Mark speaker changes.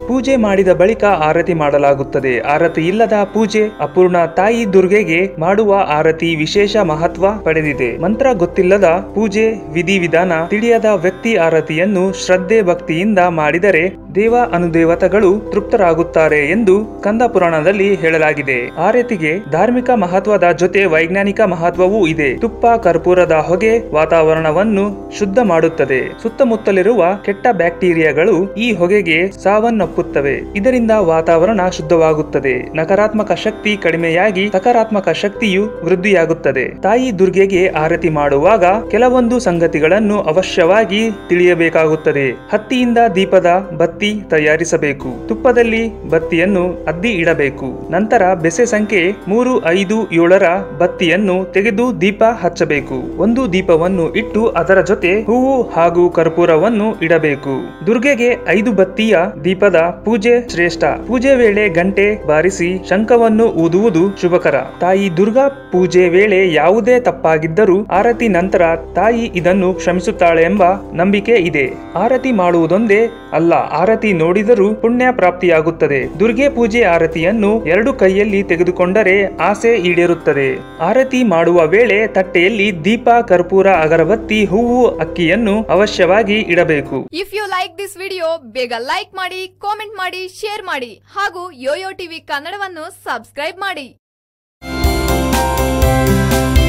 Speaker 1: ಪೂಜೆ ಮಾಡಿದ ಬಳಿಕ ಆರತಿ ಮಾಡಲಾಗುತ್ತದೆ ಆರತಿ ಇಲ್ಲದ ಪೂಜೆ ಅಪೂರ್ಣ ತಾಯಿ ದುರ್ಗೆಗೆ ಮಾಡುವ ಆರತಿ ವಿಶೇಷ ಮಹತ್ವ ಪಡೆದಿದೆ ಮಂತ್ರ ಗೊತ್ತಿಲ್ಲದ ಪೂಜೆ ವಿಧಿವಿಧಾನ ತಿಳಿಯದ ವ್ಯಕ್ತಿ ಆರತಿಯನ್ನು ಶ್ರದ್ಧೆ ಭಕ್ತಿಯಿಂದ ಮಾಡಿದರೆ ದೇವ ಅನುದೇವತೆಗಳು ತೃಪ್ತರಾಗುತ್ತಾರೆ ಎಂದು ಕಂದ ಪುರಾಣದಲ್ಲಿ ಹೇಳಲಾಗಿದೆ ಆರತಿಗೆ ಧಾರ್ಮಿಕ ಮಹತ್ವದ ಜೊತೆ ವೈಜ್ಞಾನಿಕ ಮಹತ್ವವೂ ಇದೆ ತುಪ್ಪ ಕರ್ಪೂರದ ಹೊಗೆ ವಾತಾವರಣವನ್ನು ಶುದ್ಧ ಮಾಡುತ್ತದೆ ಸುತ್ತಮುತ್ತಲಿರುವ ಕೆಟ್ಟ ಬ್ಯಾಕ್ಟೀರಿಯಾಗಳು ಈ ಹೊಗೆಗೆ ಸಾವನ್ನಪ್ಪುತ್ತವೆ ಇದರಿಂದ ವಾತಾವರಣ ಶುದ್ಧವಾಗುತ್ತದೆ ನಕಾರಾತ್ಮಕ ಶಕ್ತಿ ಕಡಿಮೆಯಾಗಿ ಸಕಾರಾತ್ಮಕ ಶಕ್ತಿಯು ವೃದ್ಧಿಯಾಗುತ್ತದೆ ತಾಯಿ ದುರ್ಗೆಗೆ ಆರತಿ ಮಾಡುವಾಗ ಕೆಲವೊಂದು ಸಂಗತಿಗಳನ್ನು ಅವಶ್ಯವಾಗಿ ತಿಳಿಯಬೇಕಾಗುತ್ತದೆ ಹತ್ತಿಯಿಂದ ದೀಪದ ಬತ್ತಿ ತಯಾರಿಸಬೇಕು ತುಪ್ಪದಲ್ಲಿ ಬತ್ತಿಯನ್ನು ಅದ್ದಿ ಇಡಬೇಕು ನಂತರ ಬೆಸೆ ಸಂಖ್ಯೆ ಮೂರು ಐದು ಏಳರ ಬತ್ತಿಯನ್ನು ತೆಗೆದು ದೀಪ ಹಚ್ಚಬೇಕು ಒಂದು ದೀಪವನ್ನು ಇಟ್ಟು ಅದರ ಜೊತೆ ಹೂವು ಹಾಗೂ ಕರ್ಪೂರವನ್ನು ಇಡಬೇಕು ದುರ್ಗೆಗೆ ಐದು ಬತ್ತಿಯ ದೀಪದ ಪೂಜೆ ಶ್ರೇಷ್ಠ ಪೂಜೆ ವೇಳೆ ಗಂಟೆ ಬಾರಿಸಿ ಶಂಖವನ್ನು ಊದುವುದು ಶುಭಕರ ತಾಯಿ ದುರ್ಗಾ ಪೂಜೆ ವೇಳೆ ಯಾವುದೇ ತಪ್ಪಾಗಿದ್ದರೂ ಆರತಿ ನಂತರ ತಾಯಿ ಇದನ್ನು ಕ್ಷಮಿಸುತ್ತಾಳೆ ಎಂಬ ನಂಬಿಕೆ ಇದೆ ಆರತಿ ಮಾಡುವುದೊಂದೇ ಅಲ್ಲ ಆರತಿ ನೋಡಿದರೂ ಪುಣ್ಯ ಪ್ರಾಪ್ತಿಯಾಗುತ್ತದೆ ದುರ್ಗೆ ಪೂಜೆ ಆರತಿಯನ್ನು ಎರಡು ಕೈಯಲ್ಲಿ ತೆಗೆದುಕೊಂಡರೆ ಆಸೆ ಈಡೇರುತ್ತದೆ ಆರತಿ ಮಾಡುವ ವೇಳೆ ತಟ್ಟೆಯಲ್ಲಿ ದೀಪ ಕರ್ಪೂರ ಅಗರಬತ್ತಿ ಹೂವು ಅಕ್ಕಿಯನ್ನು ಅವಶ್ಯವಾಗಿ ಇಡಬೇಕು
Speaker 2: if you like this video ಬೇಗ ಲೈಕ್ ಮಾಡಿ ಕಾಮೆಂಟ್ ಮಾಡಿ ಶೇರ್ ಮಾಡಿ ಹಾಗೂ ಯೋಯೋ ಟಿವಿ ಕನ್ನಡವನ್ನು ಸಬ್ಸ್ಕ್ರೈಬ್ ಮಾಡಿ